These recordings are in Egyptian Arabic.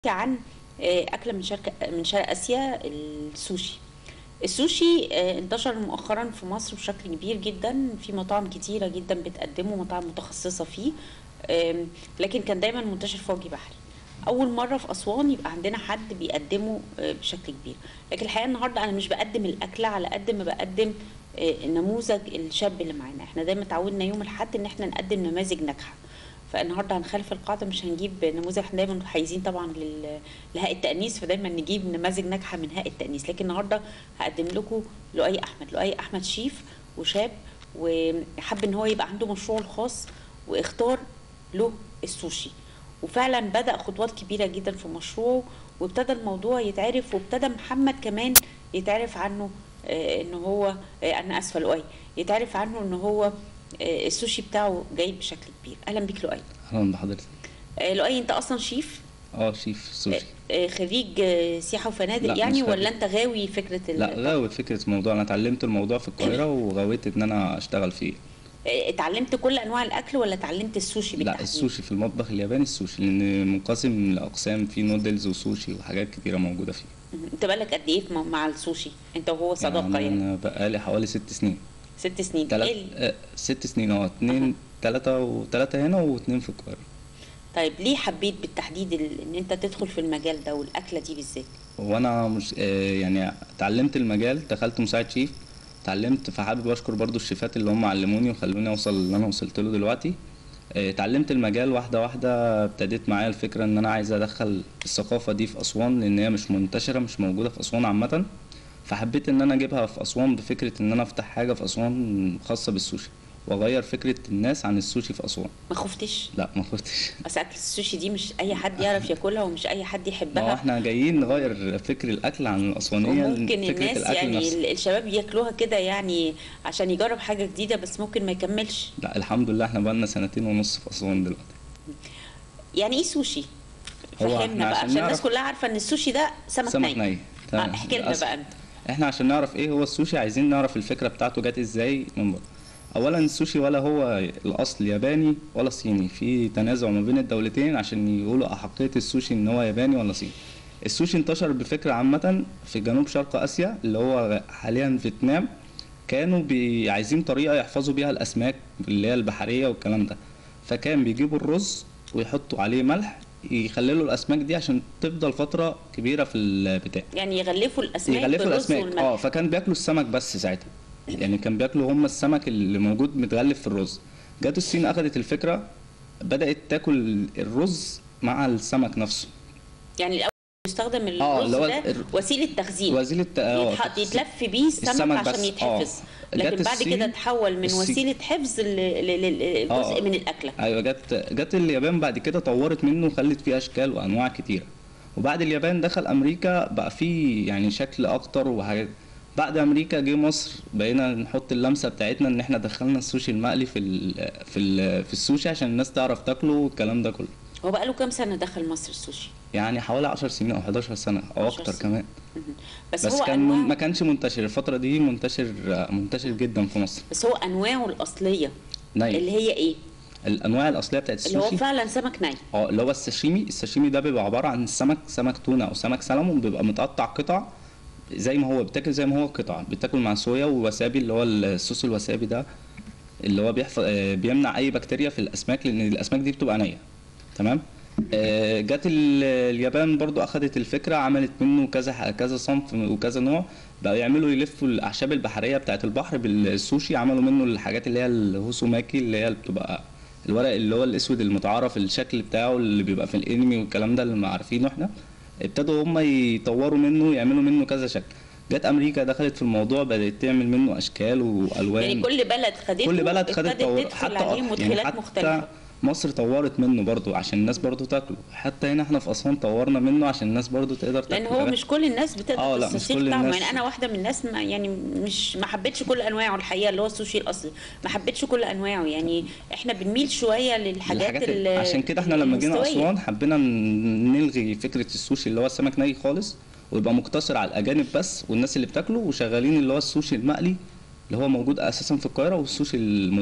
عن آه، أكلة من شرق من شرق آسيا السوشي السوشي آه، انتشر مؤخرا في مصر بشكل كبير جدا في مطاعم كتيرة جدا بتقدمه مطاعم متخصصة فيه آم، لكن كان دايما منتشر في وجه بحري أول مرة في أسوان يبقى عندنا حد بيقدمه آه، بشكل كبير لكن الحقيقة النهاردة أنا مش بقدم الأكلة على قد ما بقدم آه، نموذج الشاب اللي معانا احنا دايما تعودنا يوم الأحد إن احنا نقدم نماذج ناجحة فالنهارده هنخالف القاعده مش هنجيب نموذج احنا دايما متحيزين طبعا لل- لهاء التانيث فدايما نجيب نماذج ناجحه من هاء التانيث لكن النهارده هقدم لكم لؤي احمد لؤي احمد شيف وشاب وحب ان هو يبقى عنده مشروعه الخاص واختار له السوشي وفعلا بدا خطوات كبيره جدا في مشروعه وابتدى الموضوع يتعرف وابتدى محمد كمان يتعرف عنه آه، ان هو آه، انا اسفه لؤي يتعرف عنه ان هو آه، السوشي بتاعه جاي بشكل كبير اهلا بيك لؤي اهلا بحضرتك آه، لؤي انت اصلا شيف اه شيف سوشي آه، خريج آه، سياحه وفنادق لا، يعني مش ولا خريج. انت غاوي فكره ال- لا غاوي فكرة الموضوع انا اتعلمت الموضوع في القاهرة وغاويت ان انا اشتغل فيه آه، اتعلمت كل انواع الاكل ولا اتعلمت السوشي لا بالتحديد السوشي في المطبخ الياباني السوشي لان منقسم لاقسام في نودلز وسوشي وحاجات كتيرة موجودة فيه مهم. انت بقالك قد ايه في م- مع السوشي انت وهو صداقه يعني يعني انا بقالي حوالي ست سنين ست سنين تلات ايه ال- آه ست سنين اه اتنين تلاتة وتلاتة هنا واتنين في القاهرة طيب ليه حبيت بالتحديد ال- ان انت تدخل في المجال ده والاكله دي بالذات وانا مش آه يعني اتعلمت المجال دخلت مساعد شيف اتعلمت فحابب اشكر برضو الشيفات اللي هم علموني وخلوني اوصل اللي انا وصلت له دلوقتي آه، اتعلمت المجال واحده واحده ابتديت معايا الفكره ان انا عايز ادخل الثقافه دي في اسوان لان هي مش منتشره مش موجوده في اسوان عامه فحبيت ان انا اجيبها في اسوان بفكره ان انا افتح حاجه في اسوان خاصه بالسوشي واغير فكره الناس عن السوشي في اسوان ما خفتش لا ما كنتش بس اكل السوشي دي مش اي حد يعرف ياكلها ومش اي حد ما هو يحبها احنا جايين نغير فكر الاكل عن الاسوانيه وممكن لفكره الناس الاكل يعني نفسه ال- الشباب ياكلوها كده يعني عشان يجرب حاجه جديده بس ممكن ما يكملش لا الحمد لله احنا بقالنا سنتين ونص في اسوان دلوقتي يعني ايه سوشي هو فهمنا إحنا بقى عشان عشان الناس نعرف- كلها عارفه ان السوشي ده سمك, سمك ني اه تمام. احكي لنا للأسف. بقى انت احنا عشان نعرف ايه هو السوشي عايزين نعرف الفكره بتاعته جت ازاي من بره اولا السوشي ولا هو الاصل ياباني ولا صيني في تنازع ما بين الدولتين عشان يقولوا احقيه السوشي ان هو ياباني ولا صيني السوشي انتشر بفكره عامه في جنوب شرق اسيا اللي هو حاليا فيتنام كانوا بي- عايزين طريقه يحفظوا بيها الاسماك اللي هي البحريه والكلام ده فكان بيجيبوا الرز ويحطوا عليه ملح يخللوا الاسماك دي عشان تفضل فتره كبيره في البتاع يعني يغلفوا الاسماك يغلفوا بالرز الاسماك والملح اه فكان بياكلوا السمك بس ساعتها يعني كان بياكلوا هم السمك اللي موجود متغلف في الرز جت الصين اخذت الفكره بدات تاكل الرز مع السمك نفسه يعني الاول يستخدم آه، الرز اللي هو ده الر- وسيله تخزين وسيله آه، يتحط تخزين. يتلف بيه السمك, السمك عشان بس، يتحفظ آه. لكن جت بعد الصين- كده تحول من الصين- وسيله حفظ ل- ل- ل- لجزء آه. من الاكله ايوه جت جت اليابان بعد كده طورت منه وخلت فيه اشكال وانواع كتيره وبعد اليابان دخل امريكا بقى فيه يعني شكل اكتر وحاجات بعد امريكا جه مصر بقينا نحط اللمسه بتاعتنا ان احنا دخلنا السوشي المقلي في ال في ال في السوشي عشان الناس تعرف تاكله والكلام ده كله هو بقى له كام سنه دخل مصر السوشي يعني حوالي 10 سنين او 11 سنه او 11 اكتر سنة. كمان مهم. بس, بس هو كان انواع ما كانش منتشر الفتره دي منتشر منتشر جدا في مصر بس هو انواعه الاصليه ني اللي هي ايه الانواع الاصليه بتاعت اللي هو السوشي فعلا سمك ني اه اللي هو الساشيمي الساشيمي ده بيبقى عباره عن سمك سمك تونه او سمك سلمون بيبقى متقطع قطع زي ما هو بتاكل زي ما هو قطع بتاكل مع صويا ووسابي اللي هو الصوص الوسابي ده اللي هو بيحفظ آه، بيمنع اي بكتيريا في الاسماك لان الاسماك دي بتبقى نيه تمام آه، جت ال- اليابان برضو اخذت الفكره عملت منه كذا ح- كذا صنف وكذا نوع بقوا يعملوا يلفوا الاعشاب البحريه بتاعت البحر بالسوشي عملوا منه الحاجات اللي هي الهوسوماكي اللي هي بتبقى الورق اللي هو الاسود المتعارف الشكل بتاعه اللي بيبقى في الانمي والكلام ده اللي عارفينه احنا ابتدوا هم يطوروا منه يعملوا منه كذا شكل جت امريكا دخلت في الموضوع بدات تعمل منه اشكال والوان يعني كل بلد خدته كل بلد خدت ابتدت طور تدخل حتى عليه أك- مدخلات يعني مختلفه حتى مصر طورت منه برضو عشان الناس برضو تاكله حتى هنا احنا في اسوان طورنا منه عشان الناس برضو تقدر تاكله لان هو حاجات- مش كل الناس بتقدر آه، لا، مش تستسيغ كل طعمه الناس. يعني انا واحده من الناس ما يعني مش ما حبيتش كل انواعه الحقيقه اللي هو السوشي الاصلي ما حبيتش كل انواعه يعني احنا بنميل شويه للحاجات الحاجات ال- عشان كده احنا لما جينا المستوية. اسوان حبينا ن- نلغي فكره السوشي اللي هو السمك ني خالص ويبقى مقتصر على الاجانب بس والناس اللي بتاكله وشغالين اللي هو السوشي المقلي اللي هو موجود اساسا في القاهره والسوشي المدخن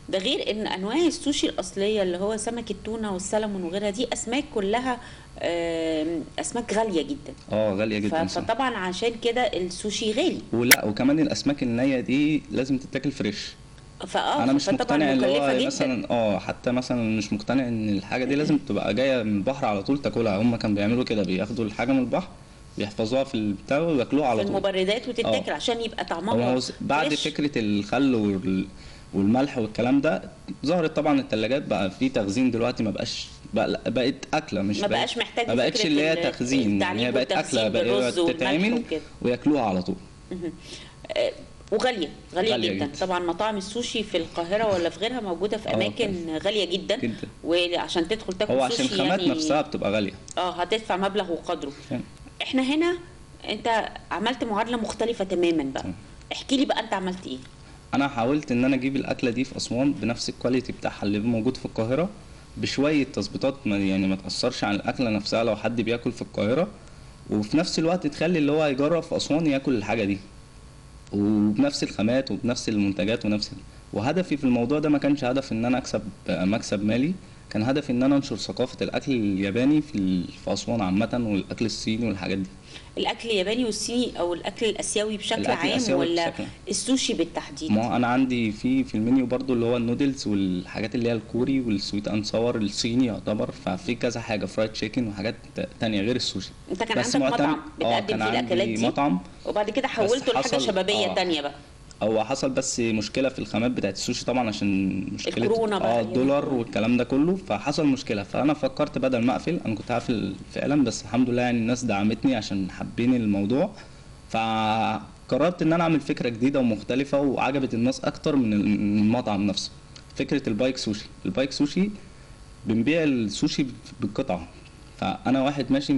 ده غير ان انواع السوشي الاصليه اللي هو سمك التونه والسلمون وغيرها دي اسماك كلها آم، اسماك غاليه جدا اه غاليه ف- جدا صح فطبعا عشان كده السوشي غالي ولا وكمان الاسماك النيه دي لازم تتاكل فريش فاه انا مش فطبعا مقتنع اللي مكلفه هو جدا مثلا اه حتى مثلا مش مقتنع ان الحاجه دي لازم تبقى جايه من البحر على طول تاكلها هم كانوا بيعملوا كده بياخدوا الحاجه من البحر بيحفظوها في البتاع وياكلوها على في طول المبردات وتتاكل آه. عشان يبقى هو طعمها هو بعد فريش. فكره الخل وال والملح والكلام ده ظهرت طبعا الثلاجات بقى في تخزين دلوقتي ما بقاش بقى لا، بقت اكله مش ما بقت- بقاش محتاج ما بقتش فكرة اللي هي ال- تخزين يعني التعليب هي بقت والتخزين اكله بالرز بقى والملح تتعمل وكده. وياكلوها على طول آه، وغاليه غاليه, غالية جدا. جدا. طبعا مطاعم السوشي في القاهره ولا في غيرها موجوده في آه، اماكن غاليه جدا جدا. وعشان تدخل تاكل هو عشان سوشي الخامات يعني نفسها بتبقى غاليه اه هتدفع مبلغ وقدره فاهم؟ احنا هنا انت عملت معادله مختلفه تماما بقى تمام. احكي لي بقى انت عملت ايه انا حاولت ان انا اجيب الاكله دي في اسوان بنفس الكواليتي بتاعها اللي موجود في القاهره بشويه تظبيطات ما يعني ما تاثرش عن الاكله نفسها لو حد بياكل في القاهره وفي نفس الوقت تخلي اللي هو يجرب في اسوان ياكل الحاجه دي وبنفس الخامات وبنفس المنتجات ونفس وهدفي في الموضوع ده ما كانش هدف ان انا اكسب مكسب مالي كان هدفي ان انا انشر ثقافه الاكل الياباني في ال- في اسوان عامه والاكل الصيني والحاجات دي الاكل الياباني والصيني او الاكل الاسيوي بشكل الأكل عام الآسيوي ولا بشكل عام. السوشي بالتحديد ما هو انا عندي في في المنيو برضو اللي هو النودلز والحاجات اللي هي الكوري والسويت اند صور الصيني يعتبر ففي كذا حاجه فرايد تشيكن وحاجات تانية غير السوشي انت كان بس عندك معتمد- مطعم اه بتقدم كان فيه الاكلات عندي دي مطعم وبعد كده حولته لحاجه حصل- شبابيه آه. تانية بقى هو حصل بس مشكله في الخامات بتاعت السوشي طبعا عشان مشكله الكورونا بقى اه يعني. الدولار والكلام ده كله فحصل مشكله فانا فكرت بدل ما اقفل انا كنت هقفل فعلا بس الحمد لله يعني الناس دعمتني عشان حابين الموضوع فقررت ان انا اعمل فكره جديده ومختلفه وعجبت الناس اكتر من المطعم نفسه فكره البايك سوشي البايك سوشي بنبيع السوشي بالقطعه فانا واحد ماشي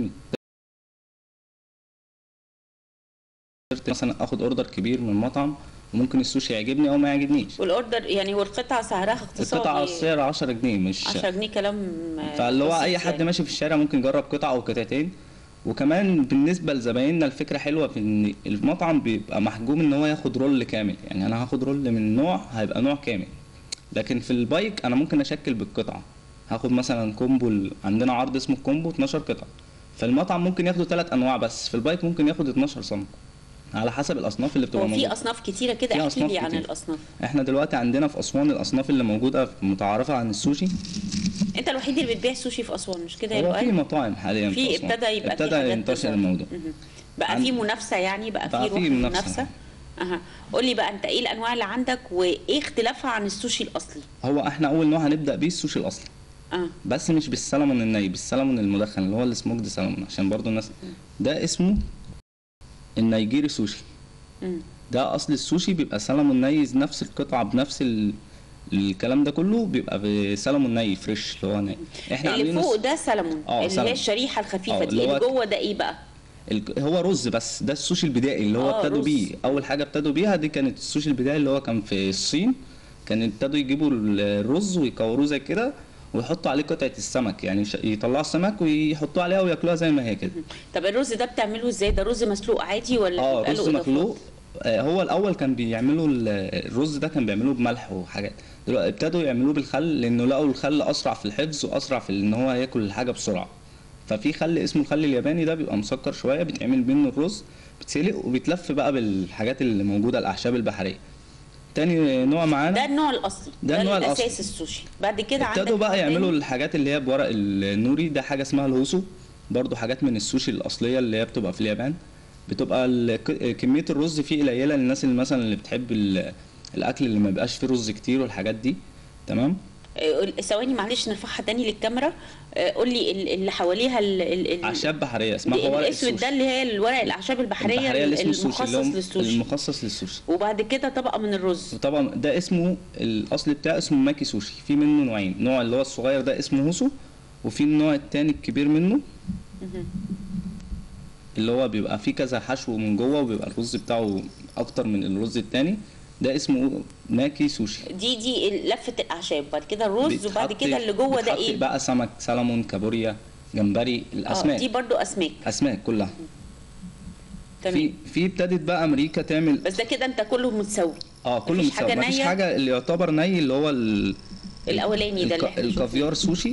قدرت مثلا اخد اوردر كبير من مطعم وممكن السوشي يعجبني او ما يعجبنيش والاوردر يعني والقطعه سعرها اقتصادي القطعه السعر 10 جنيه مش 10 جنيه كلام آه، فاللي هو بسيط اي حد يعني. ماشي في الشارع ممكن يجرب قطعه او قطعتين وكمان بالنسبه لزبايننا الفكره حلوه في ان المطعم بيبقى محجوم ان هو ياخد رول كامل يعني انا هاخد رول من نوع هيبقى نوع كامل لكن في البايك انا ممكن اشكل بالقطعه هاخد مثلا كومبو ال- عندنا عرض اسمه الكومبو 12 قطعه فالمطعم ممكن ياخدوا ثلاث انواع بس في البايك ممكن ياخد 12 صنف على حسب الاصناف اللي بتبقى هو في موجوده اصناف كتيره كده في احكي أصناف لي عن كتير. الاصناف احنا دلوقتي عندنا في اسوان الاصناف اللي موجوده متعارفه عن السوشي انت الوحيد اللي بتبيع سوشي في اسوان مش كده يا هو في لؤي مطاعم حاليا في أسوان. ابتدى يبقى في ابتدى حاجات ينتشر تظهر. الموضوع مهم. بقى عن- في منافسه يعني بقى, بقى في روح في منافسة. منافسه اها قول لي بقى انت ايه الانواع اللي عندك وايه اختلافها عن السوشي الاصلي هو احنا اول نوع هنبدا بيه السوشي الاصلي اه بس مش بالسلمون الني بالسلمون المدخن اللي هو السموكد سلمون عشان برضو الناس ده اسمه النيجيري سوشي مم. ده اصل السوشي بيبقى سلمون ني نفس القطعه بنفس ال... الكلام ده كله بيبقى بسلمون ني فريش اللي هو ني احنا اللي عاملينه فوق س- ده سلمون اه، اللي هي سلمون. الشريحه الخفيفه اه، دي اللي اللي هو- جوه ده ايه بقى ال- هو رز بس ده السوشي البدائي اللي هو اه، ابتدوا رز. بيه اول حاجه ابتدوا بيها دي كانت السوشي البدائي اللي هو كان في الصين كان ابتدوا يجيبوا الرز ويكوروه زي كده ويحطوا عليه قطعه السمك يعني ش- يطلعوا السمك ويحطوها عليها وياكلوها زي ما هي كده طب الرز ده بتعمله ازاي ده رز مسلوق عادي ولا اه بيبقى له رز إضافات؟ مخلوق آه، هو الاول كان بيعملوا ال- الرز ده كان بيعملوه بملح وحاجات دلوقتي ابتدوا يعملوه بالخل لانه لقوا الخل اسرع في الحفظ واسرع في ان هو ياكل الحاجه بسرعه ففي خل اسمه الخل الياباني ده بيبقى مسكر شويه بيتعمل منه الرز بيتسلق وبيتلف بقى بالحاجات اللي موجوده الاعشاب البحريه تاني نوع معانا ده النوع الاصلي ده النوع الاساس الأصلي. السوشي بعد كده عندك ابتدوا نوع بقى تاني؟ يعملوا الحاجات اللي هي بورق النوري ده حاجه اسمها الهوسو برضو حاجات من السوشي الاصليه اللي هي بتبقى في اليابان بتبقى ال- ك- كميه الرز فيه قليله للناس اللي مثلا اللي بتحب ال- الاكل اللي ما بيبقاش فيه رز كتير والحاجات دي تمام آه، ثواني معلش نرفعها تاني للكاميرا آه، قول لي ال- اللي حواليها ال- ال- ال- اعشاب بحريه اسمها دي- ورق الاسود السوشي ده اللي هي الورق الاعشاب البحريه, البحريه اللي اسمه السوشي اللي المخصص هو للسوشي المخصص للسوشي وبعد كده طبقه من الرز طبعا ده اسمه الاصل بتاعه اسمه ماكي سوشي في منه نوعين نوع اللي هو الصغير ده اسمه هوسو وفي النوع التاني الكبير منه اللي هو بيبقى فيه كذا حشو من جوه وبيبقى الرز بتاعه اكتر من الرز التاني ده اسمه ماكي سوشي دي دي لفه الاعشاب بعد كده الرز وبعد بيتحط- كده اللي جوه ده بيتحط ايه بقى سمك سلمون كابوريا جمبري اه الاسماك دي برضو اسماك اسماك كلها في تمام في ابتدت بقى امريكا تعمل بس ده كده انت كله متساوي اه كله مفيش متساوي حاجة مفيش نية؟ حاجه اللي يعتبر ني اللي هو ال... الاولاني ده اللي الك... احنا بنشوفه. الكافيار سوشي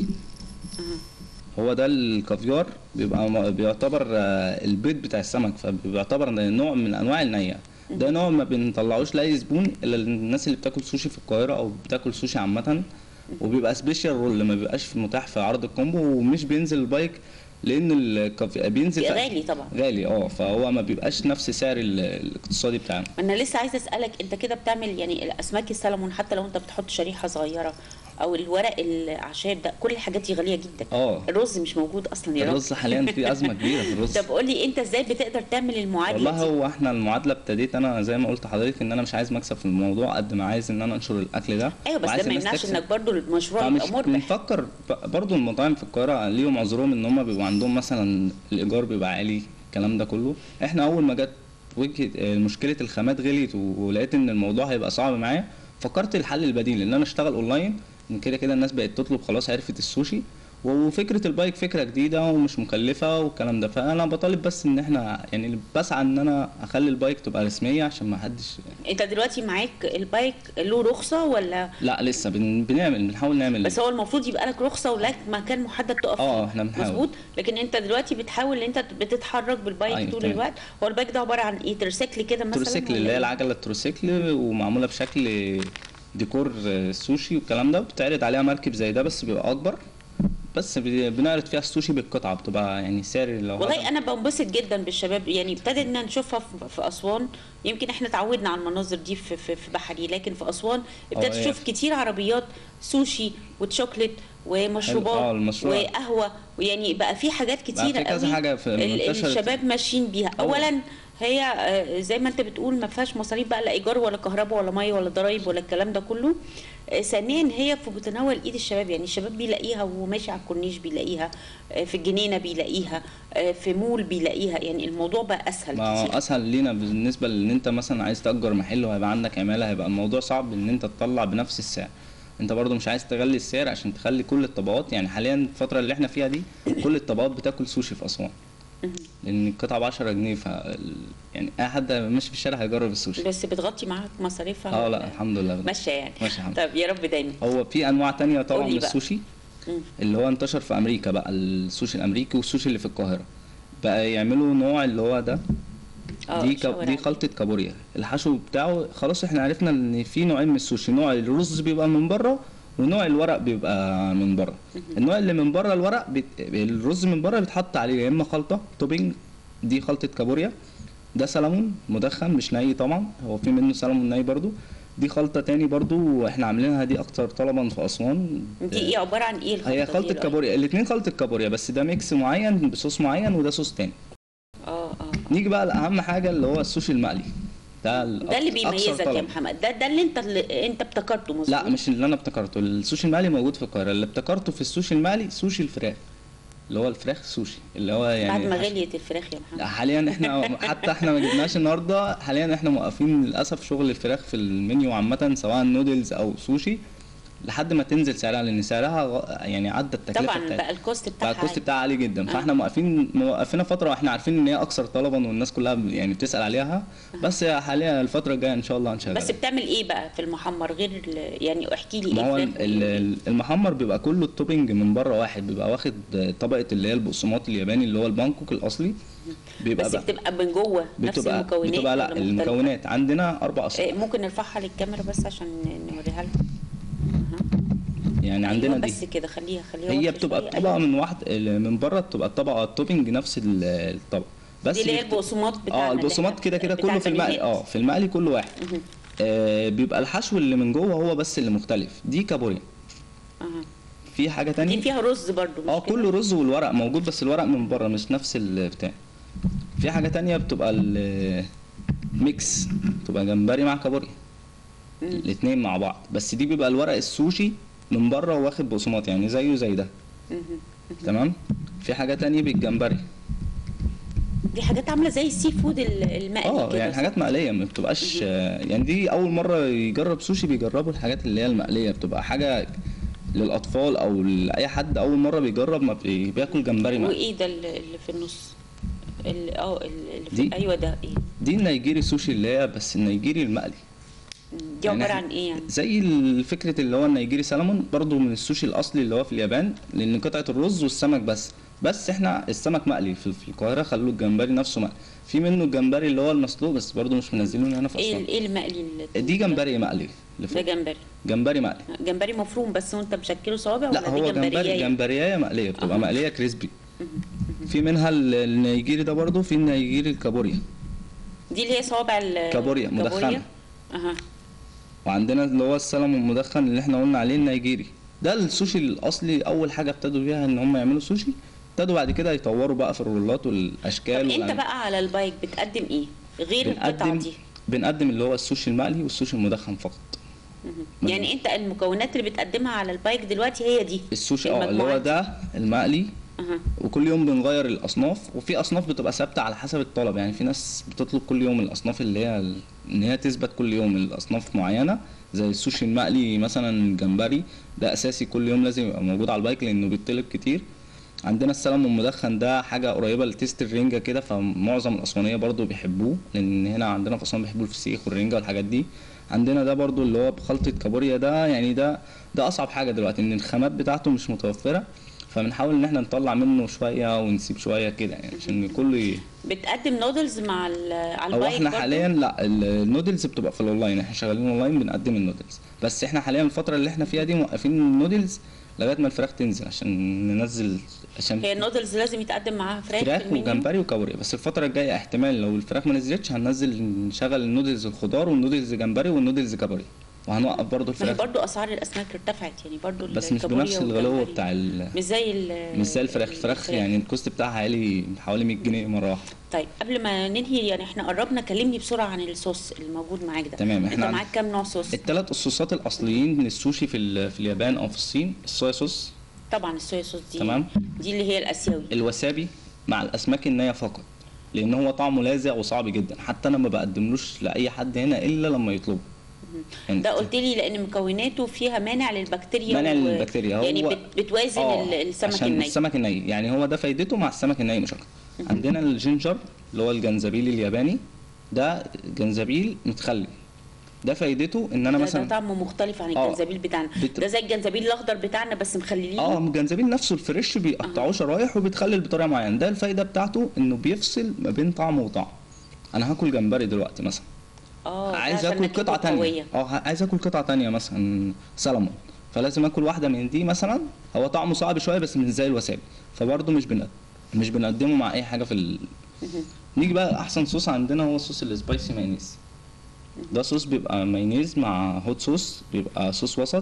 هو ده الكافيار بيبقى م- بيعتبر آه، البيض بتاع السمك فبيعتبر نوع من انواع النية ده نوع ما بنطلعوش لاي زبون الا الناس اللي بتاكل سوشي في القاهره او بتاكل سوشي عامه وبيبقى سبيشال رول ما بيبقاش متاح في عرض الكومبو ومش بينزل البايك لان الكافي بينزل في- غالي طبعا غالي اه فهو ما بيبقاش نفس سعر ال- الاقتصادي بتاعنا انا لسه عايزه اسالك انت كده بتعمل يعني الاسماك السلمون حتى لو انت بتحط شريحه صغيره او الورق الاعشاب ده كل الحاجات دي غاليه جدا اه الرز مش موجود اصلا يا رب الرز حاليا في ازمه كبيره في الرز طب قول لي انت ازاي بتقدر تعمل المعادله والله دي هو احنا المعادله ابتديت انا زي ما قلت لحضرتك ان انا مش عايز مكسب في الموضوع قد ما عايز ان انا انشر الاكل ده ايوه بس وعايز ده ما الناس يمنعش تكسب. انك برضو المشروع فمش يبقى مربح بنفكر ب- برضو المطاعم في القاهره ليهم عذرهم ان هم بيبقى عندهم مثلا الايجار بيبقى عالي الكلام ده كله احنا اول ما جت وجهه آه، مشكله الخامات غليت و- ولقيت ان الموضوع هيبقى صعب معايا فكرت الحل البديل ان انا اشتغل اونلاين إن كده كده الناس بقت تطلب خلاص عرفت السوشي وفكره البايك فكره جديده ومش مكلفه والكلام ده فانا بطالب بس ان احنا يعني بسعى ان انا اخلي البايك تبقى رسميه عشان ما حدش انت دلوقتي معاك البايك له رخصه ولا لا لسه بن... بنعمل بنحاول نعمل بس هو المفروض يبقى لك رخصه ولك مكان محدد تقف اه فيه احنا بنحاول مظبوط لكن انت دلوقتي بتحاول ان انت بتتحرك بالبايك أيوة، طول تمام. الوقت هو البايك ده عباره عن ايه ترسيكل كده مثلا تروسيكل ولا اللي هي إيه؟ العجله التروسيكل ومعموله بشكل ديكور سوشي والكلام ده بتعرض عليها مركب زي ده بس بيبقى اكبر بس بي- بنعرض فيها السوشي بالقطعه بتبقى يعني سعر لو والله هذا- انا بنبسط جدا بالشباب يعني ابتدينا نشوفها في- في اسوان يمكن احنا اتعودنا على المناظر دي في في, في بحري لكن في اسوان ابتديت هي- تشوف كتير عربيات سوشي وتشوكلت حلو. ومشروبات اه المشروع وقهوه ويعني بقى في حاجات كتيره في كذا قوي حاجة في- ال- انتشرت. الشباب ماشيين بيها أول. اولا هي آه، زي ما انت بتقول ما فيهاش مصاريف بقى لا ايجار ولا كهرباء ولا ميه ولا ضرايب ولا الكلام ده كله آه، ثانيا هي في متناول ايد الشباب يعني الشباب بيلاقيها وهو ماشي على الكورنيش بيلاقيها آه، في الجنينه بيلاقيها آه، في مول بيلاقيها يعني الموضوع بقى اسهل ما هو كتير اسهل لينا بالنسبه لان انت مثلا عايز تاجر محل وهيبقى عندك عماله هيبقى الموضوع صعب ان انت تطلع بنفس السعر انت برضو مش عايز تغلي السعر عشان تخلي كل الطبقات يعني حاليا الفتره اللي احنا فيها دي كل الطبقات بتاكل سوشي في اسوان لان القطعه ب 10 جنيه ف يعني اي حد ماشي في الشارع هيجرب السوشي بس بتغطي معاك مصاريفها اه ولا- لا الحمد لله ماشيه يعني ماشي الحمد لله طب يا رب دايما هو في انواع تانية طبعا قولي من بقى. السوشي مم. اللي هو انتشر في امريكا بقى السوشي الامريكي والسوشي اللي في القاهره بقى يعملوا نوع اللي هو ده اه دي شاور كب... دي عليه. خلطة كابوريا الحشو بتاعه خلاص احنا عرفنا ان في نوعين من السوشي نوع الرز بيبقى من بره ونوع الورق بيبقى من بره النوع اللي من بره الورق بيت... الرز من بره بيتحط عليه يا اما خلطة توبينج دي خلطة كابوريا ده سلمون مدخن مش ني طبعا هو في منه سلمون ني برضو دي خلطة تاني برضو احنا عاملينها دي اكتر طلبا في اسوان دي ايه عباره عن ايه الخلطه هي دي خلطة رأيك؟ كابوريا الاتنين خلطة كابوريا بس ده ميكس معين بصوص معين وده صوص تاني اه اه نيجي بقى لاهم حاجة اللي هو السوشي المقلي ده ال- ده اللي أكثر بيميزك يا طلب. محمد ده ده اللي انت اللي انت ابتكرته مظبوط لا مش اللي انا ابتكرته السوشي المقلي موجود في القاهره اللي ابتكرته في السوشي المقلي سوشي الفراخ اللي هو الفراخ سوشي اللي هو يعني بعد ما حش- غليت الفراخ يا محمد حاليا احنا حتى احنا ما جبناش النهارده حاليا احنا موقفين للاسف شغل الفراخ في المنيو عامه سواء نودلز او سوشي لحد ما تنزل سعرها لان سعرها غ- يعني عدى التكلفه طبعا بتاعتها بقى الكوست بقى بتاعها الكوست عالي. بتاعها عالي جدا آه. فاحنا موقفين موقفينها فتره واحنا عارفين ان هي اكثر طلبا والناس كلها ب- يعني بتسال عليها بس حاليا الفتره الجايه ان شاء الله هنشغلها بس بتعمل ايه بقى في المحمر غير ال- يعني احكي لي ما هو ايه ال- فراخ ال- وإيه؟ ال- المحمر بيبقى كله التوبينج من بره واحد بيبقى واخد طبقه اللي هي البقسماط الياباني اللي هو البانكوك الاصلي بيبقى بس بقى بتبقى من جوه نفس بتبقى المكونات بتبقى لا ولا مختلفة؟ المكونات عندنا اربع اصناف إيه، ممكن نرفعها للكاميرا بس عشان نوريها لهم يعني عندنا أيوة دي بس كده خليها خليها هي واضحة بتبقى شوية. الطبقه أيوة. من واحد ال- من بره بتبقى الطبقه التوبينج نفس ال- الطبقه بس دي اللي هي بت- البقسماط بتاعنا اه اللي البقسماط إحنا كده كده بتاع كله في المقلي البانيهات. اه في المقلي كله واحد مهم. آه بيبقى الحشو اللي من جوه هو بس اللي مختلف دي كابوريا أها. في حاجه تانية دي فيها رز برضو مش اه كده؟ كله رز والورق موجود بس الورق من بره مش نفس البتاع في حاجه تانية بتبقى الميكس بتبقى جمبري مع كابوريا مم. الاتنين مع بعض بس دي بيبقى الورق السوشي من بره واخد بقسماط يعني زيه زي ده مهم. تمام في حاجه تانية بالجمبري دي حاجات عامله زي السي فود ال- المقلي اه كده يعني صح؟ حاجات مقليه ما بتبقاش آه، يعني دي اول مره يجرب سوشي بيجربوا الحاجات اللي هي المقليه بتبقى حاجه للاطفال او لاي حد اول مره بيجرب ما بي- بياكل جمبري مقلي وايه ده اللي اللي في النص ال- اه ال- اللي في دي؟ ايوه ده ايه دي النيجيري سوشي اللي هي بس النيجيري المقلي مم. دي عباره إحنا- عن ايه يعني زي الفكرة اللي هو النيجيري سالمون برضو من السوشي الأصلي اللي هو في اليابان لأن قطعة الرز والسمك بس بس احنا السمك مقلي في, في القاهرة خلوا الجمبري نفسه مقلي في منه الجمبري اللي هو المسلوق بس برضو مش منزلينه هنا في ايه أسوان ال- ايه المقلي اللي دي جمبري مقلي اللي ده فوق جمبري جمبري مقلي جمبري مفروم بس وانت مشكله صوابع لا ولا هو دي جمبري جمبريه جمبرية مقلية بتبقى مقلية كريسبي في منها ال- النيجيري ده برضو في النيجيري الكابوريا دي اللي هي صوابع ال- كابوريا، مدخنة. اها وعندنا اللي هو السلمون المدخن اللي احنا قلنا عليه النيجيري ده السوشي الاصلي اول حاجه ابتدوا بيها ان هم يعملوا سوشي ابتدوا بعد كده يطوروا بقى في الرولات والاشكال طب انت والألوان. بقى على البايك بتقدم ايه غير القطعه بنقدم دي بنقدم اللي هو السوشي المقلي والسوشي المدخن فقط مهم. يعني انت المكونات اللي بتقدمها على البايك دلوقتي هي دي السوشي اه اللي المجموعة هو دي. ده المقلي اها وكل يوم بنغير الاصناف وفي اصناف بتبقى ثابته على حسب الطلب يعني في ناس بتطلب كل يوم الاصناف اللي هي ال- ان هي تثبت كل يوم الاصناف معينه زي السوشي المقلي مثلا الجمبري ده اساسي كل يوم لازم يبقى موجود على البايك لانه بيطلب كتير عندنا السلمون المدخن ده حاجه قريبه لتيست الرنجه كده فمعظم الاسوانيه برضو بيحبوه لان هنا عندنا في اسوان بيحبوا الفسيخ والرنجه والحاجات دي عندنا ده برضو اللي هو بخلطه كابوريا ده يعني ده ده اصعب حاجه دلوقتي ان الخامات بتاعته مش متوفره فبنحاول ان احنا نطلع منه شويه ونسيب شويه كده يعني عشان كله ي... بتقدم نودلز مع ال- على او البايك احنا برضو؟ حاليا لا ال- النودلز بتبقى في الاونلاين احنا شغالين اونلاين بنقدم النودلز بس احنا حاليا الفتره اللي احنا فيها دي موقفين النودلز لغايه ما الفراخ تنزل عشان ننزل عشان هي النودلز لازم يتقدم معاها فراخ فراخ في المنيو؟ وجمبري وكابوريا بس الفتره الجايه احتمال لو الفراخ ما نزلتش هننزل نشغل النودلز الخضار والنودلز جمبري والنودلز كابوريا وهنوقف برضو ما هي الفراخ برضو اسعار الاسماك ارتفعت يعني برضو بس مش الكابوريا بنفس الغلو والجمبري. بتاع ال... مش زي ال- مش زي الفراخ الفراخ يعني الكوست بتاعها عالي حوالي 100 جنيه مره واحده طيب قبل ما ننهي يعني احنا قربنا كلمني بسرعه عن الصوص الموجود معاك ده تمام، انت احنا عن- معاك كام نوع صوص الثلاث الصوصات الاصليين للسوشي في ال- في اليابان او في الصين الصويا صوص طبعا الصويا صوص دي تمام. دي اللي هي الاسيوي الوسابي مع الاسماك النيه فقط لان هو طعمه لاذع وصعب جدا حتى انا ما بقدملوش لاي حد هنا الا لما يطلبه يعني ده قلت لي لان مكوناته فيها مانع للبكتيريا مانع و- للبكتيريا يعني هو- بت- بتوازن آه، ال- السمك عشان الني السمك الني يعني هو ده فايدته مع السمك الني مش اكتر عندنا الجينجر اللي هو الجنزبيل الياباني ده جنزبيل متخلي ده فايدته ان انا ده, ده مثلا طعمه مختلف عن آه. الجنزبيل بتاعنا بت- ده زي الجنزبيل الاخضر بتاعنا بس مخلينه اه الجنزبيل نفسه الفريش بيقطعوه شرايح وبيتخلل بطريقه معينه ده الفايده بتاعته انه بيفصل ما بين طعم وطعم انا هاكل جمبري دلوقتي مثلا اه ده عايز عشان اكل نكهته قطعه تانية قوية. اه ه- عايز اكل قطعه تانية مثلا سلمون فلازم اكل واحده من دي مثلا هو طعمه صعب شويه بس مش زي الوسابي فبرضه مش بنقدم مش بنقدمه مع اي حاجه في ال... نيجي بقى احسن صوص عندنا هو صوص السبايسي مايونيز ده صوص بيبقى مايونيز مع هوت صوص بيبقى صوص وسط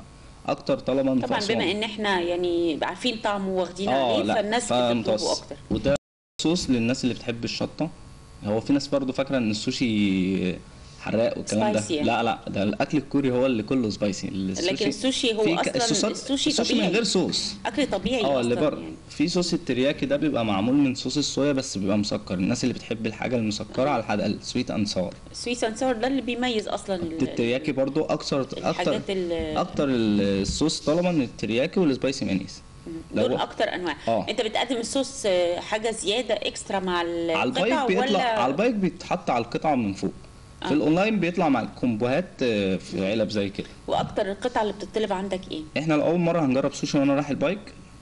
اكتر طلبا في طبعا أسوان. بما ان احنا يعني عارفين طعمه واخدين عليه فالناس بتطلبه فمتوسط. اكتر وده صوص للناس اللي بتحب الشطه هو في ناس برضو فاكره ان السوشي حراق والكلام ده سبايسي يعني. لا لا ده الاكل الكوري هو اللي كله سبايسي لكن السوشي هو في ك- أصلاً الصوصات- السوشي السوشي طبيعي. من غير صوص اكل طبيعي اه اللي اصلا بره يعني في صوص الترياكي ده بيبقى معمول من صوص الصويا بس بيبقى مسكر الناس اللي بتحب الحاجه المسكره على الحدقه السويت اند ساور سويت اند ساور ده اللي بيميز اصلا ال- الترياكي برضو اكثر اكتر الحاجات ال- اكتر الصوص طلبا الترياكي والسبايسي مانيز دول لو- اكتر انواع آه. انت بتقدم الصوص آه، حاجه زياده اكسترا مع على البايك القطع بيطلع ولا على البايك بيتحط على القطعه من فوق آه. في الاونلاين بيطلع مع الكومبوهات آه، في علب زي كده واكتر القطع اللي بتطلب عندك ايه احنا لاول مره هنجرب سوشي وانا رايح البايك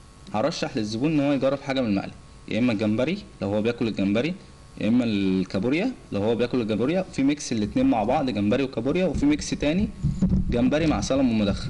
هرشح للزبون ان هو يجرب حاجه من المقلي يا اما الجمبري لو هو بياكل الجمبري يا اما الكابوريا لو هو بياكل الكابوريا في ميكس الاتنين مع بعض جمبري وكابوريا وفي ميكس تاني جمبري مع سلمون مدخن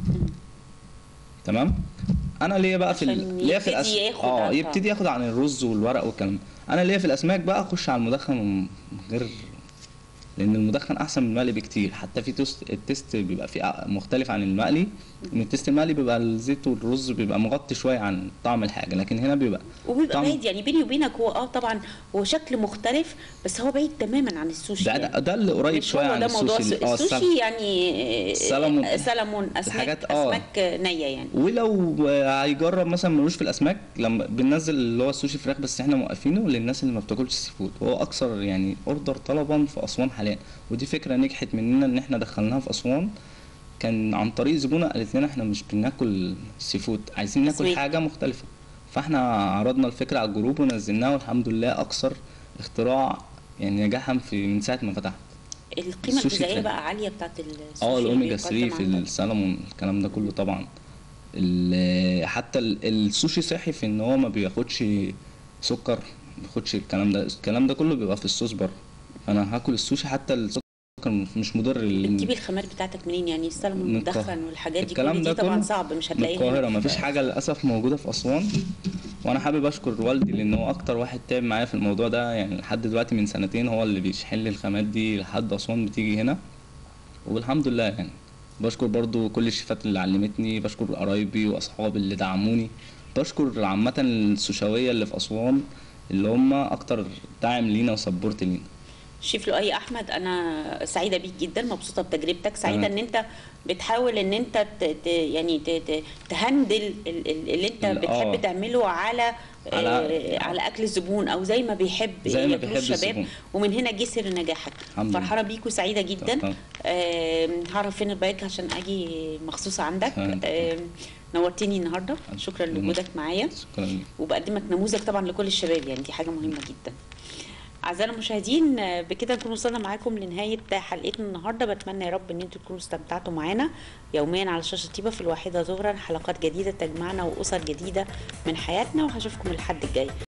تمام انا ليا بقى في عشان ال... ليا في يبتدي الأس... ياخد اه على يبتدي ياخد عن الرز والورق والكلام ده. انا ليا في الاسماك بقى اخش على المدخن من غير لان المدخن احسن من المقلي بكتير حتى في توست التيست بيبقى في مختلف عن المقلي ان التيست المقلي بيبقى الزيت والرز بيبقى مغطي شويه عن طعم الحاجه لكن هنا بيبقى وبيبقى طعم- بعيد يعني بيني وبينك هو اه طبعا هو شكل مختلف بس هو بعيد تماما عن السوشي ده, يعني. ده, ده اللي قريب مش شويه هو عن ده موضوع السوشي السوشي, اه السوشي السلمون. يعني سلمون. سلمون اسماك الحاجات- آه. اسماك نيه يعني ولو هيجرب مثلا ملوش في الاسماك لما بننزل اللي هو السوشي فراخ بس احنا موقفينه للناس اللي ما بتاكلش سي فود هو اكثر يعني اوردر طلبا في اسوان حاليا ودي فكره نجحت مننا ان احنا دخلناها في اسوان كان عن طريق زبونه قالت لنا احنا مش بناكل سي فود عايزين ناكل أسماك. حاجه مختلفه فاحنا عرضنا الفكره على الجروب ونزلناها والحمد لله اكثر اختراع يعني نجاحا في من ساعه ما فتحنا القيمه السوشي الغذائيه كان- بقى عاليه بتاعت السوشي اه اللي الاوميجا بيقدم 3 في عندك. السلمون الكلام ده كله طبعا ال- حتى ال- السوشي صحي في ان هو ما بياخدش سكر ما بياخدش الكلام ده الكلام ده كله بيبقى في الصوص بره انا هاكل السوشي حتى السكر مش مضر لل- بتجيبي الخامات بتاعتك منين يعني السلمون من القاهرة. المدخن والحاجات دي الكلام كل ده دي طبعا كله صعب مش من هتلاقيها القاهرة هنا. مفيش حاجة للأسف موجودة في أسوان وأنا حابب أشكر والدي لأن هو أكتر واحد تعب معايا في الموضوع ده يعني لحد دلوقتي من سنتين هو اللي بيشحن لي الخامات دي لحد أسوان بتيجي هنا والحمد لله يعني بشكر برضو كل الشيفات اللي علمتني بشكر قرايبي وأصحابي اللي دعموني بشكر عامة السوشاوية اللي في أسوان اللي هم أكتر دعم لينا وسبورت لينا شيف لؤي احمد انا سعيده بيك جدا مبسوطه بتجربتك سعيده تمام. ان انت بتحاول ان انت ت... ت... يعني ت... ت... تهندل ال- ال- اللي انت ال- بتحب آه. تعمله على على- على, على اكل الزبون او زي ما بيحب زي ما ياكلوه بيحب الشباب الزبون. ومن هنا جه سر نجاحك الحمد لله. فرحانه بيك وسعيده جدا تمام. آم، هعرف فين البايك عشان اجي مخصوص عندك تمام. آم، نورتني النهارده شكرا لوجودك معايا شكرا لك وبقدمك نموذج طبعا لكل الشباب يعني دي حاجه مهمه جدا اعزائنا المشاهدين آه، بكده نكون وصلنا معاكم لنهايه حلقتنا النهارده بتمنى يا رب ان انتوا تكونوا استمتعتوا معانا يوميا على شاشه طيبه في الواحده ظهرا حلقات جديده تجمعنا واسر جديده من حياتنا وهشوفكم الحد الجاي